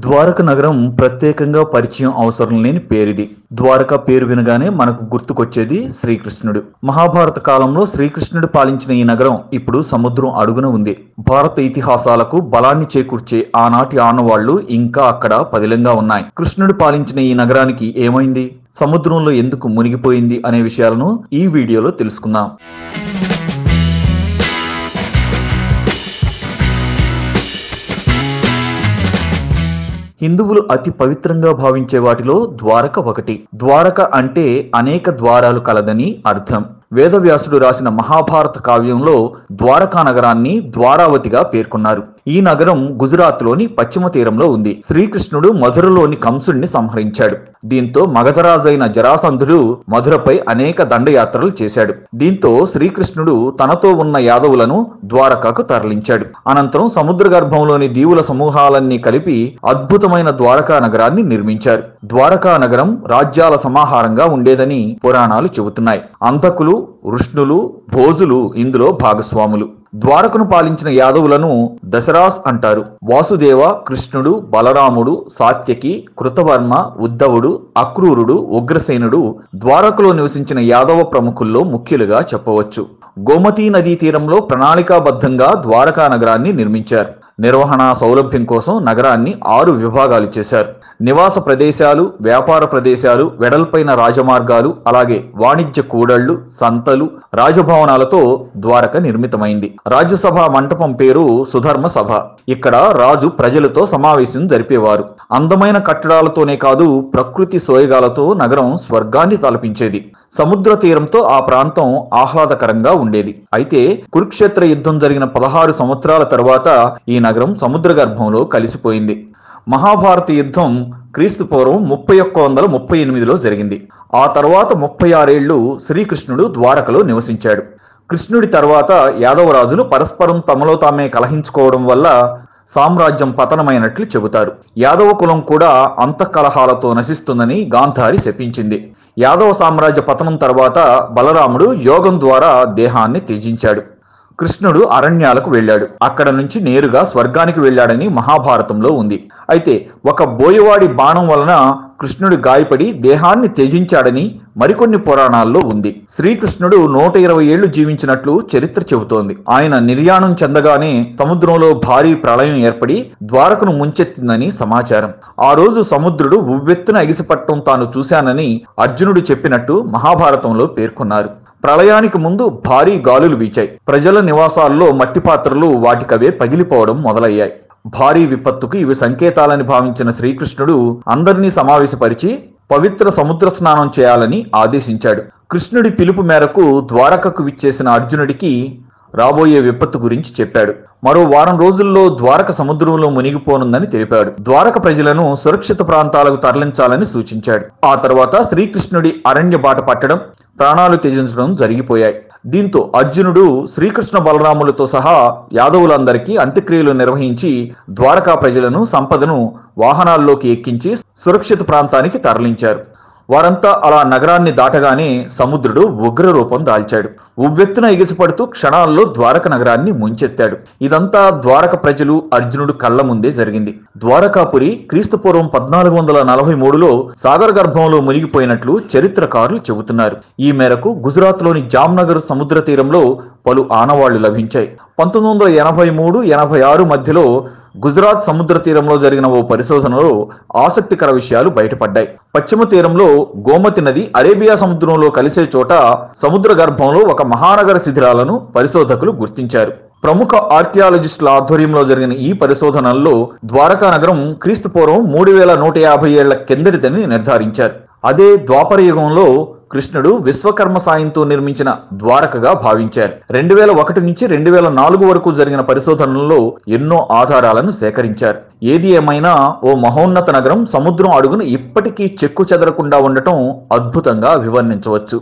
ద్వారక నగరం ప్రత్యేకంగా పరిచయం అవసరం లేని పేరిది ద్వారక పేరు వినగానే మనకు గుర్తుకొచ్చేది శ్రీకృష్ణుడు మహాభారత కాలంలో శ్రీకృష్ణుడు పాలించిన ఈ నగరం ఇప్పుడు సముద్రం అడుగున ఉంది భారత ఇతిహాసాలకు బలాన్ని చేకూర్చే ఆనాటి ఆనవాళ్లు ఇంకా అక్కడ పదిలంగా ఉన్నాయి కృష్ణుడు పాలించిన ఈ నగరానికి ఏమైంది సముద్రంలో ఎందుకు మునిగిపోయింది అనే విషయాలను ఈ వీడియోలో తెలుసుకుందాం హిందువులు అతి పవిత్రంగా భావించే వాటిలో ద్వారక ఒకటి ద్వారక అంటే అనేక ద్వారాలు కలదని అర్థం వేదవ్యాసుడు రాసిన మహాభారత కావ్యంలో ద్వారకా నగరాన్ని ద్వారావతిగా పేర్కొన్నారు ఈ నగరం గుజరాత్లోని పశ్చిమ తీరంలో ఉంది శ్రీకృష్ణుడు మధురలోని కంసుడిని సంహరించాడు దీంతో మగధరాజైన జరాసంధుడు మధురపై అనేక దండయాత్రలు చేశాడు దీంతో శ్రీకృష్ణుడు తనతో ఉన్న యాదవులను ద్వారకకు తరలించాడు అనంతరం సముద్ర గర్భంలోని దీవుల సమూహాలన్నీ కలిపి అద్భుతమైన ద్వారకా నగరాన్ని నిర్మించారు ద్వారకా నగరం రాజ్యాల సమాహారంగా ఉండేదని పురాణాలు చెబుతున్నాయి అంతకులు వృష్ణులు భోజులు ఇందులో భాగస్వాములు ద్వారకను పాలించిన యాదవులను దశరాస్ అంటారు వాసుదేవ కృష్ణుడు బలరాముడు సాత్యకి కృతవర్మ ఉద్ధవుడు అక్రూరుడు ఉగ్రసేనుడు ద్వారకలో నివసించిన యాదవ ప్రముఖుల్లో ముఖ్యులుగా చెప్పవచ్చు గోమతీ నదీ తీరంలో ప్రణాళికాబద్ధంగా ద్వారకా నగరాన్ని నిర్మించారు నిర్వహణ సౌలభ్యం కోసం నగరాన్ని ఆరు విభాగాలు చేశారు నివాస ప్రదేశాలు వ్యాపార ప్రదేశాలు వెడల్పైన రాజమార్గాలు అలాగే వాణిజ్య కూడళ్లు సంతలు రాజభవనాలతో ద్వారక నిర్మితమైంది రాజ్యసభ మంటపం పేరు సుధర్మ సభ ఇక్కడ రాజు ప్రజలతో సమావేశం జరిపేవారు అందమైన కట్టడాలతోనే కాదు ప్రకృతి సోయగాలతో నగరం స్వర్గాన్ని తలపించేది సముద్ర తీరంతో ఆ ప్రాంతం ఆహ్లాదకరంగా ఉండేది అయితే కురుక్షేత్ర యుద్ధం జరిగిన పదహారు సంవత్సరాల తరువాత ఈ నగరం సముద్ర గర్భంలో కలిసిపోయింది మహాభారత యుద్ధం క్రీస్తు పూర్వం ముప్పై ఒక్క వందల ముప్పై ఎనిమిదిలో జరిగింది ఆ తర్వాత ముప్పై ఆరేళ్లు శ్రీకృష్ణుడు ద్వారకలో నివసించాడు కృష్ణుడి తర్వాత యాదవరాజులు పరస్పరం తమలో తామే కలహించుకోవడం వల్ల సామ్రాజ్యం పతనమైనట్లు చెబుతారు యాదవ కులం కూడా అంతఃకలహాలతో నశిస్తుందని గాంధారి శపించింది యాదవ సామ్రాజ్య పతనం తర్వాత బలరాముడు యోగం ద్వారా దేహాన్ని త్యజించాడు కృష్ణుడు అరణ్యాలకు వెళ్ళాడు అక్కడ నుంచి నేరుగా స్వర్గానికి వెళ్ళాడని మహాభారతంలో ఉంది అయితే ఒక బోయవాడి బాణం వలన కృష్ణుడు గాయపడి దేహాన్ని త్యజించాడని మరికొన్ని పురాణాల్లో ఉంది శ్రీకృష్ణుడు నూట ఇరవై ఏళ్లు జీవించినట్లు చరిత్ర చెబుతోంది ఆయన నిర్యాణం చెందగానే సముద్రంలో భారీ ప్రళయం ఏర్పడి ద్వారకను ముంచెత్తిందని సమాచారం ఆ రోజు సముద్రుడు ఉవ్వెత్తున ఎగిసిపట్టం తాను చూశానని అర్జునుడు చెప్పినట్టు మహాభారతంలో పేర్కొన్నారు ప్రళయానికి ముందు భారీ గాలులు వీచాయి ప్రజల నివాసాల్లో మట్టి పాత్రలు వాటికవే పగిలిపోవడం మొదలయ్యాయి భారీ విపత్తుకు ఇవి సంకేతాలని భావించిన శ్రీకృష్ణుడు అందరినీ సమావేశపరిచి పవిత్ర సముద్ర స్నానం చేయాలని ఆదేశించాడు కృష్ణుడి పిలుపు మేరకు ద్వారకకు విచ్చేసిన అర్జునుడికి రాబోయే విపత్తు గురించి చెప్పాడు మరో వారం రోజుల్లో ద్వారక సముద్రంలో మునిగిపోనుందని తెలిపాడు ద్వారక ప్రజలను సురక్షిత ప్రాంతాలకు తరలించాలని సూచించాడు ఆ తర్వాత శ్రీకృష్ణుడి అరణ్య బాట పట్టడం ప్రాణాలు త్యజించడం జరిగిపోయాయి దీంతో అర్జునుడు శ్రీకృష్ణ బలరాములతో సహా యాదవులందరికీ అంత్యక్రియలు నిర్వహించి ద్వారకా ప్రజలను సంపదను వాహనాల్లోకి ఎక్కించి సురక్షిత ప్రాంతానికి తరలించారు వారంతా అలా నగరాన్ని దాటగానే సముద్రుడు ఉగ్ర రూపం దాల్చాడు ఉవ్వెత్తున ఎగిసిపడుతూ క్షణాల్లో ద్వారక నగరాన్ని ముంచెత్తాడు ఇదంతా ద్వారక ప్రజలు అర్జునుడు కళ్ళ ముందే జరిగింది ద్వారకాపురి క్రీస్తు పూర్వం పద్నాలుగు వందల నలభై మూడులో సాగర గర్భంలో మునిగిపోయినట్లు చరిత్రకారులు చెబుతున్నారు ఈ మేరకు గుజరాత్లోని జామ్నగర్ సముద్ర తీరంలో పలు ఆనవాళ్లు లభించాయి పంతొమ్మిది వందల ఎనభై మూడు ఎనభై ఆరు మధ్యలో గుజరాత్ సముద్ర తీరంలో జరిగిన ఓ పరిశోధనలో ఆసక్తికర విషయాలు బయటపడ్డాయి పశ్చిమ తీరంలో గోమతి నది అరేబియా సముద్రంలో కలిసే చోట సముద్ర గర్భంలో ఒక మహానగర శిథిరాలను పరిశోధకులు గుర్తించారు ప్రముఖ ఆర్కియాలజిస్టుల ఆధ్వర్యంలో జరిగిన ఈ పరిశోధనల్లో ద్వారకా నగరం క్రీస్తు పూర్వం మూడు వేల నూట యాభై ఏళ్ల కిందటిదని నిర్ధారించారు అదే ద్వాపర యుగంలో కృష్ణుడు విశ్వకర్మ సాయంతో నిర్మించిన ద్వారకగా భావించారు రెండు వేల ఒకటి నుంచి రెండు వేల నాలుగు వరకు జరిగిన పరిశోధనల్లో ఎన్నో ఆధారాలను సేకరించారు ఏది ఏమైనా ఓ మహోన్నత నగరం సముద్రం అడుగున ఇప్పటికీ చెక్కు చెదరకుండా ఉండటం అద్భుతంగా వివర్ణించవచ్చు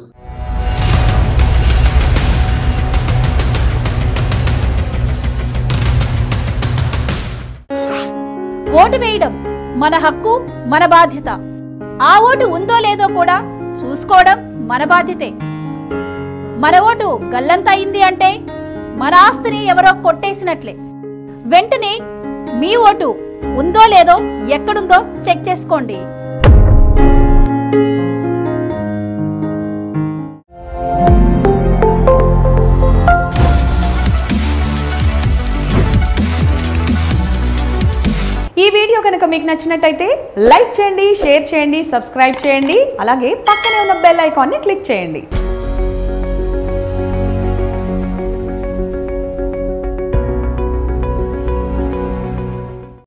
ఓటు వేయడం మన హక్కు మన బాధ్యత ఆ ఓటు ఉందో లేదో కూడా చూసుకోవడం మన బాధ్యతే మన ఓటు గల్లంత అయింది అంటే మన ఆస్తిని ఎవరో కొట్టేసినట్లే వెంటనే మీ ఓటు ఉందో లేదో ఎక్కడుందో చెక్ చేసుకోండి ఈ వీడియో కనుక మీకు నచ్చినట్టయితే లైక్ చేయండి షేర్ చేయండి సబ్స్క్రైబ్ చేయండి అలాగే పక్కనే ఉన్న బెల్ ఐకాన్ని క్లిక్ చేయండి